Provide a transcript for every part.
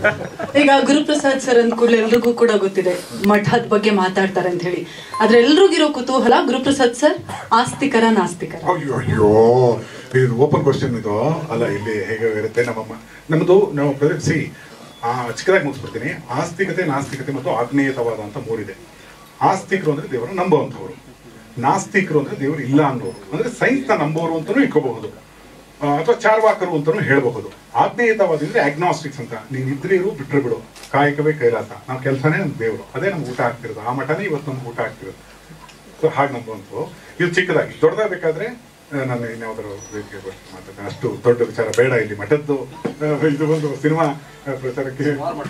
ಈಗ ಗುರುಪ್ರಸಾದ್ ಸರ್ ಅಂದ ಕೂಡಲೇ ಎಲ್ರಿಗೂ ಕೂಡ ಗೊತ್ತಿದೆ ಮಠದ ಬಗ್ಗೆ ಮಾತಾಡ್ತಾರೆ ಅಂತ ಹೇಳಿ ಆದ್ರೆ ಎಲ್ರಿಗಿರೋ ಕುತೂಹಲ ಗುರುಪ್ರಸಾದ್ ಸರ್ ಆಸ್ತಿಕರ ನಾಸ್ತಿಕರ ಅಯ್ಯೋ ಅಯ್ಯೋ ಇದು ಓಪನ್ ಕ್ವಶನ್ ಇದು ಅಲ್ಲ ಇಲ್ಲಿ ಹೇಗೆ ಇರುತ್ತೆ ನಮ್ಮಮ್ಮ ನಮ್ಮದು ನಾವು ಪ್ರೊಜೆಕ್ಟ್ ಸಿ ಆ ಚಿಕ್ಕದಾಗಿ ಮುಗಿಸ್ಬಿಡ್ತೀನಿ ಆಸ್ತಿಕತೆ ನಾಸ್ತಿಕತೆ ಮತ್ತು ಆಗ್ನೇಯತವಾದ ಅಂತ ಮೂರಿದೆ ಆಸ್ತಿಕರು ಅಂದ್ರೆ ದೇವರ ನಂಬುವಂಥವ್ರು ನಾಸ್ತಿಕರು ಅಂದ್ರೆ ದೇವರು ಇಲ್ಲ ಅನ್ನೋರು ಅಂದ್ರೆ ಸೈನ್ಸ್ ನ ನಂಬೋರು ಅಂತಾನೂ ಇಟ್ಕೋಬಹುದು ಆ, ಅಥವಾ ಚಾರ್ವಾಕರು ಅಂತಾನೂ ಹೇಳಬಹುದು ಆಗ್ನೇಯತವಾದ ಅಂದ್ರೆ ಅಗ್ನಾಸ್ಟಿಕ್ಸ್ ಅಂತ ನೀನ್ ಇದ್ರೆ ಇರು ಬಿಟ್ರೆ ಬಿಡು ಕಾಯಕವೇ ಕೈಲಾಸ ನಮ್ಮ ಕೆಲಸನೇ ನಮ್ ದೇವರು ಅದೇ ನಮ್ಗೆ ಊಟ ಆಗ್ತಿರೋದು ಆ ಮಠನೇ ಇವತ್ತು ನಮ್ಗೆ ಊಟ ಆಗ್ತಿರೋದು ಸೊ ಹಾಗೆ ನಂಬುವಂಥವು ಇದು ಚಿಕ್ಕದಾಗಿ ದೊಡ್ಡದಾಗಬೇಕಾದ್ರೆ ನಾನು ಇನ್ಯಾವುದಾದ್ರು ವೇದಿಕೆ ಬಗ್ಗೆ ಮಾತಾಡ್ತೇನೆ ಅಷ್ಟು ದೊಡ್ಡ ವಿಚಾರ ಬೇಡ ಇಲ್ಲಿ ಮಠದ್ದು ಆ, ಇದು ಒಂದು ಸಿನಿಮಾ ಆ, ಪ್ರಚಾರಕ್ಕೆ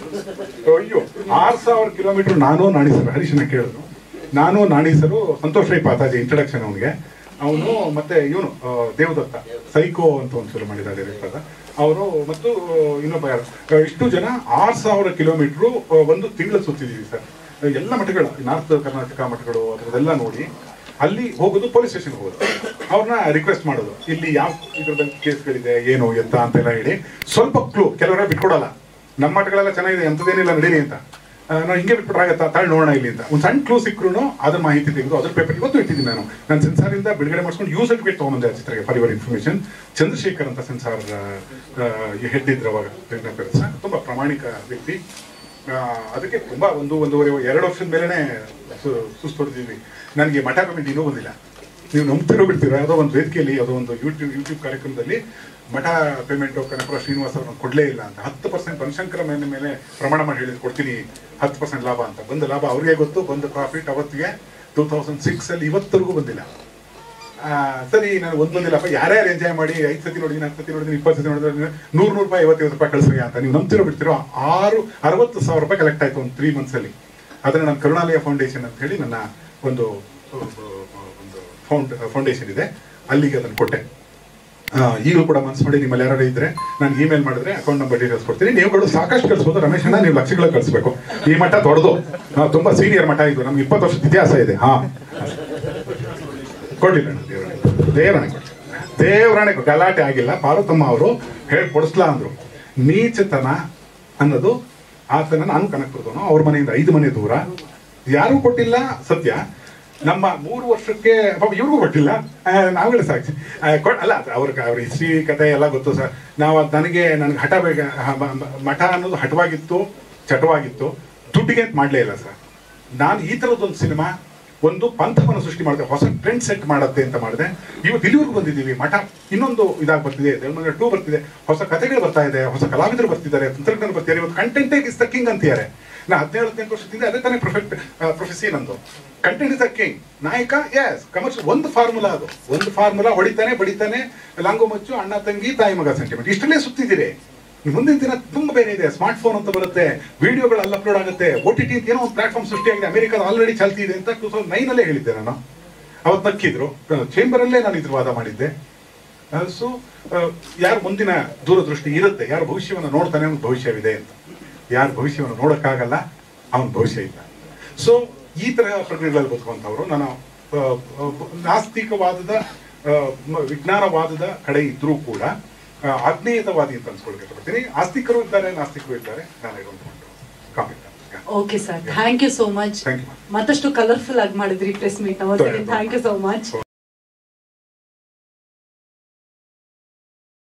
ಅಯ್ಯೋ ಆರು ಸಾವಿರ ಕಿಲೋಮೀಟರ್ ನಾನು ನಾಣಿಸರು ಹರೀಶನ ಕೇಳಿದ್ರು ನಾನು ನಾಣೀಸರು ಸಂತೋಷ್ ರೈ ಪಾತಾಜಿ ಇಂಟ್ರಡಕ್ಷನ್ ಅವನಿಗೆ ಅವನು ಮತ್ತೆ ಇವನು ದೇವದತ್ತ ಸೈಕೋ ಅಂತ ಒಂದು ಫಿಲ್ಮ್ ಮಾಡಿದ್ದಾರೆ ಡೈರೆಕ್ಟರ್ ಅವರು ಮತ್ತು ಇನ್ನೊಬ್ಬ ಯಾರು ಆ, ಇಷ್ಟು ಜನ ಆರು ಸಾವಿರ ಕಿಲೋಮೀಟ್ರು ಒಂದು ತಿಂಗಳು ಸುತ್ತಿದ್ದೀವಿ ಸರ್ ಎಲ್ಲ ಮಠಗಳು ನಾರ್ತ್ ಕರ್ನಾಟಕ ಮಠಗಳು ಅದರದೆಲ್ಲ ನೋಡಿ ಅಲ್ಲಿ ಹೋಗೋದು ಪೊಲೀಸ್ ಸ್ಟೇಷನ್ ಹೋಗೋದು ಅವ್ರನ್ನ ರಿಕ್ವೆಸ್ಟ್ ಮಾಡೋದು ಇಲ್ಲಿ ಯಾವ ಇದ್ರ ಬಗ್ಗೆ ಕೇಸ್ಗಳಿದೆ ಏನು ಎತ್ತ ಅಂತೆಲ್ಲ ಹೇಳಿ ಸ್ವಲ್ಪ ಕ್ಲೂ ಕೆಲವರ ಬಿಟ್ಕೊಡಲ್ಲ ನಮ್ಮ ಮಠಗಳೆಲ್ಲ ಚೆನ್ನಾಗಿದೆ ಎಂಥದ್ದೇನಿಲ್ಲ ನಡೀರಿ ಅಂತ ಆ, ನಾವು ಹಿಂಗೆ ಬಿಟ್ಬಿಟ್ರಾಗತ್ತಾ ತಾಳಿ ನೋಡೋಣ ಇಲ್ಲಿ ಅಂತ ಒಂದು ಸಣ್ಣ ಕ್ಲೂ ಸಿಕ್ಕರು ಅದ್ರ ಮಾಹಿತಿ ತೆಗೆದು ಅದ್ರ ಪೇಪರ್ ಇವತ್ತು ಇಟ್ಟಿದ್ದೀನಿ ನಾನು ನಾನು ಸೆನ್ಸಾರಿಂದ ಬಿಡುಗಡೆ ಮಾಡಿಸ್ಕೊಂಡು ಯೂ ಸರ್ಟಿಫಿಕೇಟ್ ತೊಗೊಂಬಂದೆ ಆ ಚಿತ್ರಕ್ಕೆ ಫಾರ್ ಯುವರ್ ಇನ್ಫಾರ್ಮೇಶನ್ ಚಂದ್ರಶೇಖರ್ ಅಂತ ಸೆನ್ಸಾರ್ ಹೆಡ್ ಇದ್ರು ಅವಾಗ ಸರ್ ತುಂಬ ಪ್ರಾಮಾಣಿಕ ವ್ಯಕ್ತಿ ಆ, ಅದಕ್ಕೆ ತುಂಬಾ ಒಂದು ಒಂದೂವರೆ ಎರಡು ವರ್ಷದ ಮೇಲೆನೆ ಸುಸ್ತು ಹೊಡೆದಿದ್ವಿ ನನಗೆ ಮಠ ಪೇಮೆಂಟ್ ಇನ್ನೂ ಬಂದಿಲ್ಲ ನೀವು ನಂಬ್ತಿರೋ ಬಿಡ್ತೀರಾ ಯಾವುದೋ ಒಂದು ವೇದಿಕೆಯಲ್ಲಿ ಯಾವುದೋ ಒಂದು ಯೂಟ್ಯೂಬ್ ಯೂಟ್ಯೂಬ್ ಕಾರ್ಯಕ್ರಮದಲ್ಲಿ ಮಠ ಪೇಮೆಂಟ್ ಕನಕಪುರ ಶ್ರೀನಿವಾಸ ಅವ್ರನ್ನ ಕೊಡಲೇ ಇಲ್ಲ ಅಂತ ಹತ್ತು ಪರ್ಸೆಂಟ್ ಬನಶಂಕರ ಮೇಲೆ ಮೇಲೆ ಪ್ರಮಾಣ ಮಾಡಿ ಹೇಳಿದ್ ಕೊಡ್ತೀನಿ ಹತ್ತು ಪರ್ಸೆಂಟ್ ಲಾಭ ಅಂತ ಬಂದ ಲಾಭ ಅವ್ರಿಗೆ ಗೊತ್ತು ಬಂದ ಪ್ರಾಫಿಟ್ ಅವತ್ತಿಗೆ ಟೂ ತೌಸಂಡ್ ಸಿಕ್ಸ್ ಅಲ್ಲಿ ಇವತ್ತರೆಗೂ ಬಂದಿಲ್ಲ ಆ, ಸರಿ ನಾನು ಒಂದ್ ಬಂದಿಲ್ಲಪ್ಪ ಯಾರ್ಯಾರು ಎಂಜಾಯ್ ಮಾಡಿ ಐದು ಸತಿ ನೋಡಿದ್ದೀನಿ ಹತ್ತು ಸತಿ ನೋಡಿದ್ದೀನಿ ಇಪ್ಪತ್ತು ಸತಿ ನೋಡಿದ್ರೆ ನೂರು ನೂರು ರೂಪಾಯಿ ಐವತ್ತೈವತ್ತು ರೂಪಾಯಿ ಕಳಿಸ್ರಿ ಅಂತ ನೀವು ನಂಬ್ತಿರೋ ಬಿಡ್ತಿರೋ ಆರು ಅರವತ್ತು ಸಾವಿರ ರೂಪಾಯಿ ಕಲೆಕ್ಟ್ ಆಯ್ತು ಒಂದು ತ್ರೀ ಮಂತ್ಸ್ ಅಲ್ಲಿ ಅದನ್ನ ನಾನು ಕರುಣಾಲಯ ಫೌಂಡೇಶನ್ ಅಂತ ಹೇಳಿ ನನ್ನ ಒಂದು ಒಂದು ಫೌಂಡ್ ಫೌಂಡೇಶನ್ ಇದೆ ಅಲ್ಲಿಗೆ ಅದನ್ನು ಕೊಟ್ಟೆ ಆ, ಈಗಲೂ ಕೂಡ ಮನ್ಸು ಮಾಡಿ ನಿಮ್ಮಲ್ಲಿ ಯಾರು ಇದ್ರೆ ನಾನು ಇಮೇಲ್ ಮಾಡಿದ್ರೆ ಅಕೌಂಟ್ ನಂಬರ್ ಡೀಟೇಲ್ಸ್ ಕೊಡ್ತೀನಿ ನೀವುಗಳು ಸಾಕಷ್ಟು ಕಳಿಸ್ಬೋದು ರಮೇಶ್ ಅಣ್ಣ ನೀವು ಲಕ್ಷಗಳ ಕಳಿಸ್ಬೇಕು ಈ ಮಠ ದೊಡ್ಡದು ಆ, ತುಂಬಾ ಸೀನಿಯರ್ ಮಠ ಇದು ನಮ್ಗೆ ಇಪ್ಪತ್ತು ವರ್ಷದ ಇತಿಹಾಸ ಇದೆ ಹಾ ಕೊಡ್ಲಿಲ್ಲ ಅಣ್ಣ ದೇವರಾಣೆ ದೇವರಾಣೆ ಕೊಡ್ಲಿಲ್ಲ ದೇವರಾಣೆ ಕೊಡ್- ಗಲಾಟೆ ಆಗಿಲ್ಲ ಪಾರ್ವತಮ್ಮ ಅವರು ಹೇಳಿ ಕೊಡಿಸ್ಲಾ ಅಂದ್ರು ನೀಚತನ ಅನ್ನೋದು ಆತನ ನಾನು ಕನಕಪುರದವನು ಅವ್ರ ಮನೆಯಿಂದ ಐದು ಮನೆ ದೂರ ಯಾರು ಕೊಟ್ಟಿಲ್ಲ ಸತ್ಯ ನಮ್ಮ ಮೂರು ವರ್ಷಕ್ಕೆ ಪಾಪ ಇವ್ರಿಗೂ ಕೊಟ್ಟಿಲ್ಲ ಆ, ನಾವುಗಳೇ ಸಾಕ್ಷಿ ಆ, ಕೊಡ್- ಅಲ್ಲ ಅವ್ರ ಅವ್ರ ಹಿಸ್ಟ್ರಿ ಕತೆ ಎಲ್ಲ ಗೊತ್ತು ಸರ್ ನಾವು ಅದ್ ನನಗೆ ನನಗೆ ಹಠ ಬೇಗ ಹ- ಮ- ಮ- ಮಠ ಅನ್ನೋದು ಹಠವಾಗಿತ್ತು ಚಟವಾಗಿತ್ತು ದುಡ್ಡಿಗೆ ಅಂತ ಮಾಡಲೇ ಇಲ್ಲ ಸರ್ ನಾನು ಈ ಥರದ್ದೊಂದು ಸಿನಿಮಾ ಒಂದು ಪಂಥವನ್ನು ಸೃಷ್ಟಿ ಮಾಡಿದೆ ಹೊಸ ಟ್ರೆಂಡ್ ಸೆಟ್ ಮಾಡುತ್ತೆ ಅಂತ ಮಾಡಿದೆ ಇವತ್ತು ಇಲ್ಲಿವರೆಗೂ ಬಂದಿದ್ದೀವಿ ಮಠ ಇನ್ನೊಂದು ಇದಾಗಿ ಬರ್ತಿದೆ ದೇವನಗರ ಟೂ ಬರ್ತಿದೆ ಹೊಸ ಕಥೆಗಳು ಬರ್ತಾ ಇದೆ ಹೊಸ ಕಲಾವಿದರು ಬರ್ತಿದ್ದಾರೆ ತಂತ್ರಜ್ಞರು ಬರ್ತಿದ್ದಾರೆ ಇವತ್ತು ಕಂಟೆಂಟೇ ಇಸ್ ದ ಕಿಂಗ್ ಅಂತಿದ್ದಾರೆ ನಾ ಹದಿನೇಳು ಹದಿನೆಂಟು ವರ್ಷದಿಂದ ಅದೇ ತಾನೇ ಪ್ರೊಫೆಕ್ಟ್ ಪ್ರೊಫೆಸಿ ನಂದು ಕಂಟೆಂಟ್ ಇಸ್ ದ ಕಿಂಗ್ ನಾಯಕ ಎಸ್ ಕಮರ್ಷಿಯಲ್ ಒಂದು ಫಾರ್ಮುಲಾ ಅದು ಒಂದು ಫಾರ್ಮುಲಾ ಹೊಡಿತಾನೆ ಬಡಿತಾನೆ ಲಾಂಗು ಮಚ್ಚು ಅಣ್ಣ ತಂಗಿ ತಾಯಿ ಮಗ ಸೆಂಟಿಮೆಂಟ್ ಇಷ್ಟಲ್ಲೇ ಸುತ್ತಿದ್ದೀರಿ ಮುಂದಿನ ದಿನ ತುಂಬಾ ಬೇರೆ ಇದೆ ಸ್ಮಾರ್ಟ್ ಫೋನ್ ಅಂತ ಬರುತ್ತೆ ವಿಡಿಯೋಗಳು ಅಲ್ಲಿ ಅಪ್ಲೋಡ್ ಆಗುತ್ತೆ ಓ ಟಿ ಟಿ ಅಂತ ಏನೋ ಒಂದು ಪ್ಲಾಟ್ಫಾರ್ಮ್ ಸೃಷ್ಟಿಯಾಗಿದೆ ಅಮೆರಿಕದ ಆಲ್ರೆಡಿ ಚಾಲ್ತಿ ಇದೆ ಅಂತ ಟೂ ತೌಸಂಡ್ ನೈನ್ ಅಲ್ಲೇ ಹೇಳಿದ್ದೆ ನಾನು ಅವತ್ತು ನಕ್ಕಿದ್ರು ಚೇಂಬರ್ ಅಲ್ಲೇ ನಾನು ಇದ್ರ ವಾದ ಮಾಡಿದ್ದೆ ಸೊ ಯಾರು ಮುಂದಿನ ದೂರದೃಷ್ಟಿ ಇರುತ್ತೆ ಯಾರು ಭವಿಷ್ಯವನ್ನು ನೋಡ್ತಾನೆ ಅವ್ನ ಭವಿಷ್ಯವಿದೆ ಅಂತ ಯಾರು ಭವಿಷ್ಯವನ್ನು ನೋಡಕ್ಕಾಗಲ್ಲ ಅವನ ಭವಿಷ್ಯ ಇಲ್ಲ ಸೊ ಈ ತರಹ ಪ್ರಜ್ಞೆಗಳಲ್ಲಿ ಬದುಕುವಂಥವ್ರು ನಾನು ಆ, ಆ, ನಾಸ್ತಿಕವಾದದ ಆ, ಮ- ವಿಜ್ಞಾನವಾದದ ಕಡೆ ಇದ್ರೂ ಕೂಡ ಆ, ಆಗ್ನೇಯತವಾದಿ ಅಂತ ಅನ್ಸ್ಕೊಳಕ್ಕೆ ಇಷ್ಟಪಡ್ತೀನಿ ಆಸ್ತಿಕರು ಇದ್ದಾರೆ ನಾಸ್ತಿಕರು ಇದ್ದಾರೆ ನಾನು ಇರುವಂತ comment okay sir thank you so much Thank you. ಮತ್ತಷ್ಟು ಕಲರ್ಫುಲ್ ಆಗಿ ಮಾಡಿದ್ರಿ press meet thank you so much